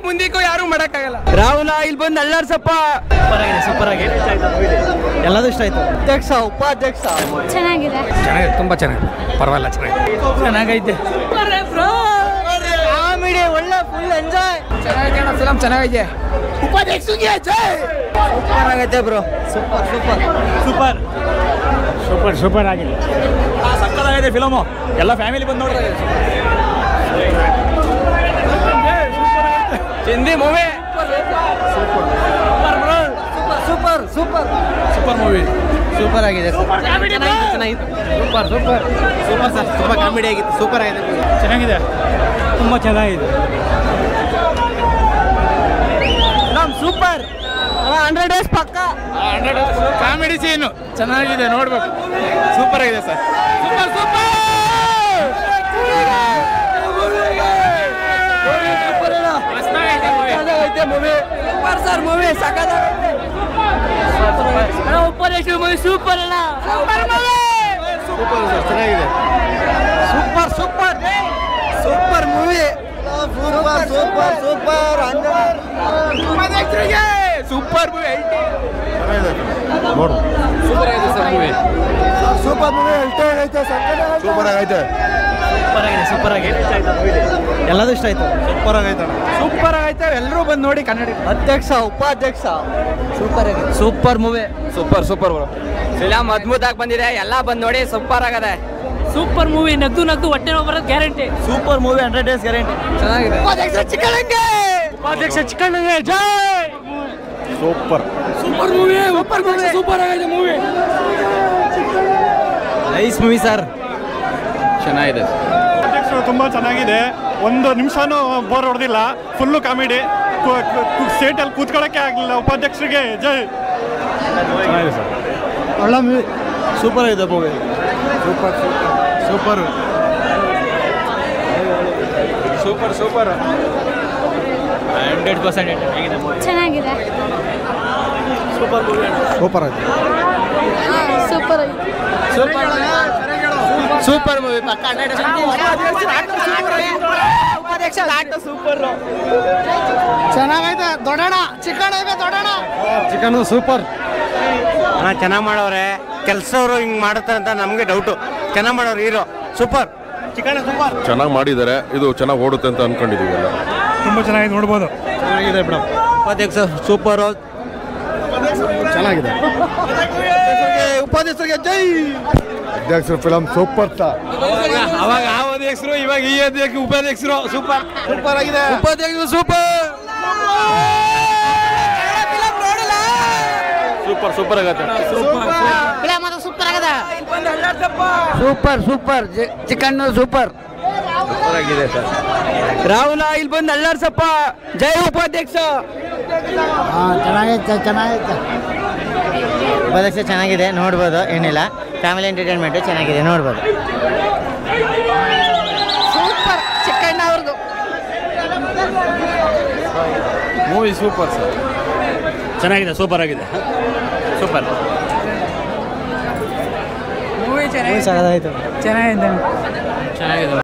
ಮುಂದಿಗೂ ಯಾರು ಮಾಡಕ್ಕಾಗಲ್ಲ ರಾಹುಲ ಇಲ್ಲಿ ಬಂದು ಅಳ್ಳಾಡ್ಸಪ್ಪ ಸೂಪರ್ ಆಗಿ ಎಲ್ಲದೂ ಇಷ್ಟ ಆಯ್ತು ಅಧ್ಯಕ್ಷ ಉಪಾಧ್ಯಕ್ಷ ಚೆನ್ನಾಗಿದೆ ಚೆನ್ನಾಗಿದೆ ತುಂಬಾ ಚೆನ್ನಾಗಿದೆ ಪರವಾಗಿಲ್ಲ ಚೆನ್ನಾಗಿದೆ ಚೆನ್ನಾಗೈತೆ ಕಾಮಿಡಿ ಒಳ್ಳೆ ಫುಲ್ ಎಂಜಾಯ್ ಚೆನ್ನಾಗಿದೆ ಫಿಲಮ್ ಚೆನ್ನಾಗಿದೆ ಸೂಪರ್ ಆಗೈತೆ bro super super super super super ಆಗಿದೆ ಸಕ್ಕತ್ತಾಗಿದೆ ಫಿಲಮು ಎಲ್ಲ ಫ್ಯಾಮಿಲಿ ಬಂದು ನೋಡ್ರಿ Hindi movie super super super movie super ಆಗಿದೆ ಚೆನ್ನಾಗಿತ್ತು ಸೂಪರ್ ಸೂಪರ್ ಸೂಪರ್ ಸರ್ ತುಂಬಾ ಕಾಮಿಡಿ ಆಗಿತ್ತು ಸೂಪರ್ ಆಗಿದೆ ಚೆನ್ನಾಗಿದೆ ತುಂಬ ಚೆನ್ನಾಗಿದೆ ನಮ್ ಸೂಪರ್ ಹಂಡ್ರೆಡ್ ಡೇಸ್ ಪಕ್ಕ ಕಾಮಿಡಿ ಸೀನು ಚೆನ್ನಾಗಿದೆ ನೋಡ್ಬೇಕು ಸೂಪರ್ ಆಗಿದೆ sir super super movie super sir movie ಸಕ್ಕತ್ತಾಗೈತೆ ಉಪಾಧ್ಯಕ್ಷ ಮೂವಿ ಸೂಪರ್ ಅಲ್ಲ ಸೂಪರ್ ಮೂವಿ ಸೂಪರ್ ಸರ್ ಚೆನ್ನಾಗಿದೆ super super super movie super super super super movie ನೋಡು ಸೂಪರ್ ಆಗಿದೆ sir movie super movie super ಆಗೈತೆ super ಆಗಿದೆ ಸೂಪರ್ ಆಗಿ ಎಲ್ಲದೂ ಇಷ್ಟ ಆಯ್ತು ಸೂಪರ್ ಆಗೈತೆ ಸೂಪರ್ ಆಗೈತೆ ಎಲ್ಲರೂ ಬಂದು ನೋಡಿ ಕನ್ನಡ ಅಧ್ಯಕ್ಷ ಉಪಾಧ್ಯಕ್ಷ ಸೂಪರ್ ಆಗಿದೆ super movie super super film ಅದ್ಭುತವಾಗಿ ಬಂದಿದೆ ಎಲ್ಲ ಬಂದು ನೋಡಿ ಸೂಪರ್ ಆಗದೆ ಸೂಪರ್ ಮೂವಿ ನಗ್ದು ನಗ್ದು ಹೊಟ್ಟೆ ನೋವು ಬರೋದು guarantee super movie hundred days guarantee ಚೆನ್ನಾಗಿದೆ ಉಪಾಧ್ಯಕ್ಷ ಚಿಕ್ಕಳಂಗೆ ಉಪಾಧ್ಯಕ್ಷ ಚಿಕ್ಕಣ್ಣಗೆ ಜೈ super super movie super movie super ಆಗಿದೆ ಮೂವಿ ನೈಸ್ ಮೂವಿ ಸರ್ ಚೆನ್ನಾಗಿದೆ ಅಧ್ಯಕ್ಷರು ತುಂಬ ಚೆನ್ನಾಗಿದೆ ಒಂದು ನಿಮಿಷನೂ ಬೋರ್ ಹೊಡೆದಿಲ್ಲ ಫುಲ್ಲು ಕಾಮಿಡಿ ಸೀಟಲ್ಲಿ ಕೂತ್ಕೊಳ್ಳೋಕ್ಕೆ ಆಗಲಿಲ್ಲ ಉಪಾಧ್ಯಕ್ಷರಿಗೆ ಜೈ ಚೆನ್ನಾಗಿದೆ ಸರ್ ಒಳ್ಳೆ ಮೂವಿ ಸೂಪರ್ ಆಗಿದೆ movie super super super super hundred percent ಹೇಗಿದೆ ಮೂವಿ ಚೆನ್ನಾಗಿದೆ ಸೂಪರ್ ಮೂವಿ ಸೂಪರ್ ಆಯ್ತು ಸೂಪರ್ ಸೂಪರ್ ಮೂವಿ ಪಕ್ಕ ಚೆನ್ನಾಗೈತೆ ದೊಡ್ಡಣ ಚಿಕ್ಕಣ ದೊಡ್ಡಣ ಚಿಕನ್ ಸೂಪರ್ ಹಾಂ ಚೆನ್ನಾಗಿ ಮಾಡವ್ರೆ ಕೆಲಸದವರು ಹಿಂಗೆ ಮಾಡುತ್ತಾರೆ ಅಂತ ನಮಗೆ ಡೌಟು ಚೆನ್ನಾಗಿ ಮಾಡೋರು ಹೀರೋ ಸೂಪರ್ ಚಿಕನ್ ಸೂಪರ್ ಚೆನ್ನಾಗಿ ಮಾಡಿದ್ದಾರೆ ಇದು ಚೆನ್ನಾಗಿ ಓಡುತ್ತೆ ಅಂತ ಅನ್ಕೊಂಡಿದೀವಿ ಎಲ್ಲ ತುಂಬ ಚೆನ್ನಾಗಿದೆ ನೋಡ್ಬೋದು ಚೆನ್ನಾಗಿದೆ ಮೇಡಮ್ ಉಪಾಧ್ಯಕ್ಷ ಸೂಪರು ಚೆನ್ನಾಗಿದೆ ಉಪಾಧ್ಯಕ್ಷರಿಗೆ ಜೈ ಅಧ್ಯಕ್ಷರ ಫಿಲಮ್ ಸೂಪರ್ ಸರ್ ಅವಾಗ ಆ ಅಧ್ಯಕ್ಷರು ಇವಾಗ ಈ ಅಧ್ಯಕ್ಷ ಉಪಾಧ್ಯಕ್ಷರು ಸೂಪರ್ ಸೂಪರ್ ಆಗಿದೆ ಉಪಾಧ್ಯಕ್ಷರು ಸೂಪರ್ ಸೂಪರ್ ಸೂಪರ್ ಆಗತ್ತೆ ಸೂಪರ್ ಸೂಪರ್ ಚಿಕನ್ ಸೂಪರ್ ಆಗಿದೆ ಸರ್ ರಾಹುಲ ಇಲ್ಲಿ ಬಂದು ಅಳ್ಳಾಡ್ಸಪ್ಪ ಜೈ ಉಪಾಧ್ಯಕ್ಷ ಚೆನ್ನಾಗೈತೆ ಚೆನ್ನಾಗೈತೆ ಉಪಾಧ್ಯಕ್ಷ ಚೆನ್ನಾಗಿದೆ ನೋಡ್ಬೋದು ಏನಿಲ್ಲ ಫ್ಯಾಮಿಲಿ ಎಂಟರ್ಟೈನ್ಮೆಂಟು ಚೆನ್ನಾಗಿದೆ ನೋಡ್ಬೋದು ಸೂಪರ್ ಚಿಕ್ಕಣ್ಣ ಅವ್ರದ್ದು ಮೂವಿ ಸೂಪರ್ ಸರ್ ಚೆನ್ನಾಗಿದೆ ಸೂಪರ್ ಆಗಿದೆ ಸೂಪರ್ ಮೂವಿ ಚೆನ್ನಾಗಿದೆ ಚೆನ್ನಾಗಾಯ್ತು ಚೆನ್ನಾಗಿದೆ ಚೆನ್ನಾಗಿದೆ